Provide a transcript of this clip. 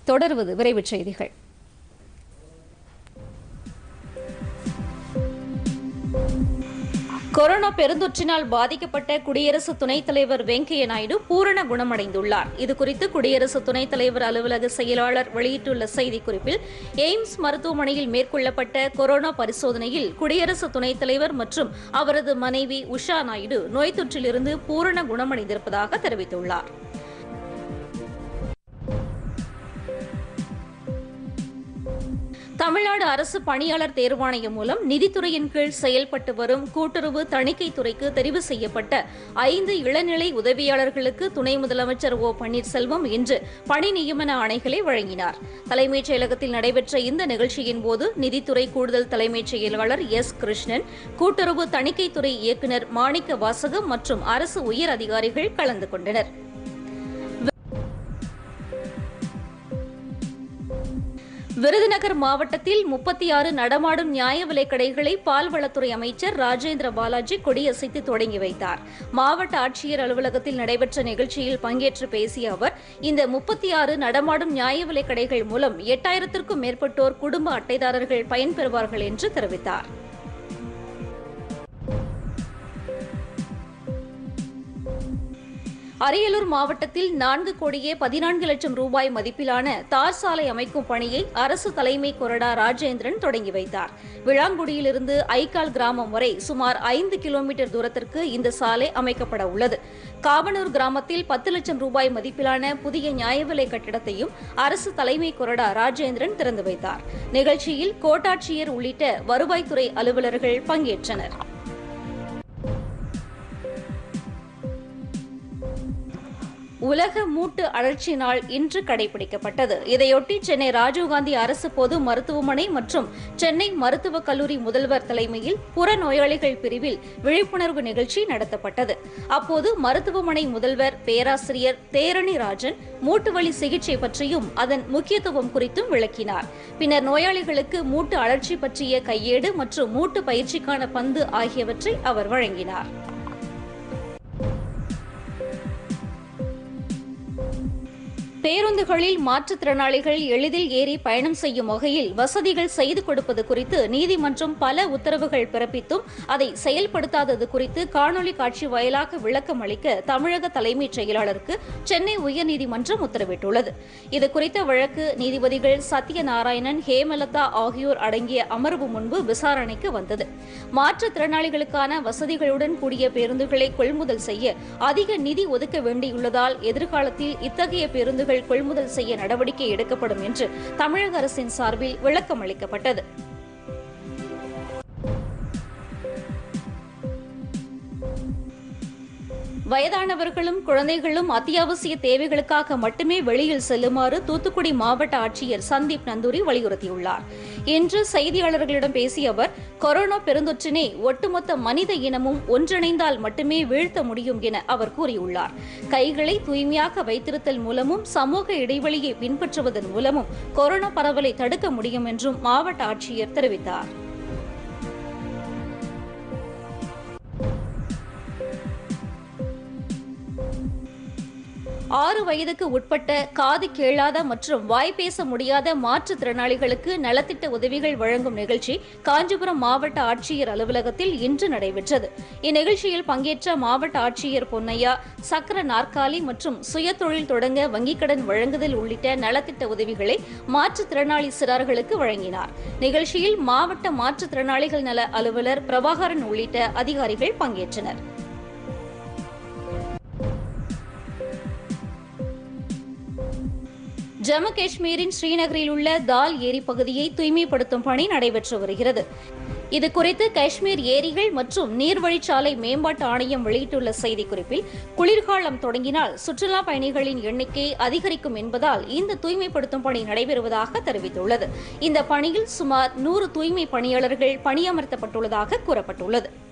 தொடர்வது விரைவுச் செய்திகள் கொரோனா பெருந்தொற்றினால் பாதிக்கப்பட்ட குடியரசு துணைத் தலைவர் வெங்கையா நாயுடு பூரண குணமடைந்துள்ளார் இதுகுறித்து குடியரசு துணைத் தலைவர் அலுவலக செயலாளர் வெளியிட்டுள்ள செய்திக்குறிப்பில் எய்ம்ஸ் மருத்துவமனையில் மேற்கொள்ளப்பட்ட கொரோனா பரிசோதனையில் குடியரசு துணைத் தலைவர் மற்றும் அவரது மனைவி உஷா நாயுடு நோய் தொற்றிலிருந்து பூரண குணமடைந்திருப்பதாக தெரிவித்துள்ளார் தமிழ்நாடு அரசு பணியாளர் தேர்வாணையம் மூலம் நிதித்துறையின் கீழ் செயல்பட்டு வரும் கூட்டுறவு தணிக்கைத் துறைக்கு தெரிவு செய்யப்பட்ட ஐந்து இளநிலை உதவியாளர்களுக்கு துணை முதலமைச்சர் ஓ பன்னீர்செல்வம் இன்று பணி நியமன ஆணைகளை வழங்கினார் தலைமைச் செயலகத்தில் நடைபெற்ற இந்த நிகழ்ச்சியின் போது நிதித்துறை கூடுதல் தலைமைச் செயலாளர் எஸ் கிருஷ்ணன் கூட்டுறவு தணிக்கைத்துறை இயக்குநர் மாணிக்க வாசகம் மற்றும் அரசு உயர் அதிகாரிகள் கலந்து கொண்டனர் விருதுநகர் மாவட்டத்தில் முப்பத்தி ஆறு நடமாடும் நியாய விலைக் கடைகளை பால்வளத்துறை அமைச்சர் ராஜேந்திர பாலாஜி கொடியசைத்து தொடங்கி வைத்தார் மாவட்ட ஆட்சியர் அலுவலகத்தில் நடைபெற்ற நிகழ்ச்சியில் பங்கேற்று பேசிய அவர் இந்த முப்பத்தி ஆறு நடமாடும் நியாய விலைக் கடைகள் மூலம் எட்டாயிரத்திற்கும் மேற்பட்டோர் குடும்ப அட்டைதாரர்கள் பயன்பெறுவார்கள் என்று தெரிவித்தார் அரியலூர் மாவட்டத்தில் நான்கு கோடியே பதினான்கு லட்சம் ரூபாய் மதிப்பிலான தார் சாலை அமைக்கும் பணியை அரசு தலைமை கொறடா ராஜேந்திரன் தொடங்கி வைத்தார் விளாங்குடியிலிருந்து ஐக்கால் கிராமம் வரை சுமார் ஐந்து கிலோமீட்டர் தூரத்திற்கு இந்த சாலை அமைக்கப்பட உள்ளது காவனூர் கிராமத்தில் பத்து லட்சம் ரூபாய் மதிப்பிலான புதிய நியாய விலை கட்டிடத்தையும் அரசு தலைமை கொறடா ராஜேந்திரன் திறந்து வைத்தார் நிகழ்ச்சியில் கோட்டாட்சியர் உள்ளிட்ட வருவாய்த்துறை அலுவலர்கள் பங்கேற்றனர் உலக மூட்டு அழற்சி நாள் இன்று கடைபிடிக்கப்பட்டது இதையொட்டி சென்னை ராஜீவ்காந்தி அரசு பொது மருத்துவமனை மற்றும் சென்னை மருத்துவக் கல்லூரி முதல்வர் தலைமையில் புறநோயாளிகள் பிரிவில் விழிப்புணர்வு நிகழ்ச்சி நடத்தப்பட்டது அப்போது மருத்துவமனை முதல்வர் பேராசிரியர் தேரணி ராஜன் மூட்டுவலி சிகிச்சை பற்றியும் அதன் முக்கியத்துவம் குறித்தும் விளக்கினார் பின்னர் நோயாளிகளுக்கு மூட்டு அழற்சி பற்றிய கையேடு மற்றும் மூட்டு பயிற்சிக்கான பந்து ஆகியவற்றை அவர் வழங்கினார் பேருந்துகளில் மாற்றுத்திறனாளிகள் எளிதில் ஏறி பயணம் செய்யும் வகையில் வசதிகள் செய்து கொடுப்பது குறித்து நீதிமன்றம் பல உத்தரவுகள் பிறப்பித்தும் அதை செயல்படுத்தாதது குறித்து காணொலி காட்சி வாயிலாக விளக்கம் அளிக்க தமிழக தலைமைச் செயலாளருக்கு சென்னை உயர்நீதிமன்றம் உத்தரவிட்டுள்ளது இதுகுறித்த வழக்கு நீதிபதிகள் சத்யநாராயணன் ஹேமலதா ஆகியோர் அடங்கிய அமர்வு முன்பு விசாரணைக்கு வந்தது மாற்றுத்திறனாளிகளுக்கான வசதிகளுடன் கூடிய பேருந்துகளை கொள்முதல் செய்ய அதிக நிதி ஒதுக்க வேண்டியுள்ளதால் எதிர்காலத்தில் இத்தகைய பேருந்துகள் கொள்முதல் செய்ய நடவடிக்கை எடுக்கப்படும் என்று தமிழக அரசின் சார்பில் விளக்கம் அளிக்கப்பட்டது வயதானவர்களும் குழந்தைகளும் அத்தியாவசிய தேவைகளுக்காக மட்டுமே வெளியில் செல்லுமாறு தூத்துக்குடி மாவட்ட ஆட்சியர் சந்தீப் நந்தூரி வலியுறுத்தியுள்ளார் இன்று செய்தியாளர்களிடம் பேசிய அவர் கொரோனா பெருந்தொற்றினை ஒட்டுமொத்த மனித இனமும் ஒன்றிணைந்தால் மட்டுமே வீழ்த்த முடியும் என அவர் கூறியுள்ளார் கைகளை தூய்மையாக வைத்திருத்தல் மூலமும் சமூக இடைவெளியை பின்பற்றுவதன் மூலமும் கொரோனா பரவலை தடுக்க முடியும் என்றும் மாவட்ட ஆட்சியர் தெரிவித்தார் ஆறு வயதுக்கு உட்பட்ட காது கேளாத மற்றும் வாய் பேச முடியாத மாற்றுத்திறனாளிகளுக்கு நலத்திட்ட உதவிகள் வழங்கும் நிகழ்ச்சி காஞ்சிபுரம் மாவட்ட ஆட்சியர் அலுவலகத்தில் இன்று நடைபெற்றது இந்நிகழ்ச்சியில் பங்கேற்ற மாவட்ட ஆட்சியர் பொன்னையா சக்கர நாற்காலி மற்றும் சுயதொழில் தொடங்க வங்கிக் கடன் வழங்குதல் உள்ளிட்ட நலத்திட்ட உதவிகளை மாற்றுத்திறனாளி சிறார்களுக்கு வழங்கினார் நிகழ்ச்சியில் மாவட்ட மாற்றுத்திறனாளிகள் நல அலுவலர் பிரபாகரன் உள்ளிட்ட அதிகாரிகள் பங்கேற்றனர் ஜம்மு காஷ்மீரின் ஸ்ரீநகரில் உள்ள தால் ஏரி பகுதியை தூய்மைப்படுத்தும் பணி நடைபெற்று வருகிறது இதுகுறித்து காஷ்மீர் ஏரிகள் மற்றும் நீர்வழிச்சாலை மேம்பாட்டு ஆணையம் வெளியிட்டுள்ள செய்திக்குறிப்பில் குளிர்காலம் தொடங்கினால் சுற்றுலா பயணிகளின் எண்ணிக்கை அதிகரிக்கும் என்பதால் இந்த தூய்மைப்படுத்தும் பணி நடைபெறுவதாக தெரிவித்துள்ளது இந்த பணியில் சுமார் நூறு தூய்மை பணியாளர்கள் பணியமர்த்தப்பட்டுள்ளதாக கூறப்பட்டுள்ளது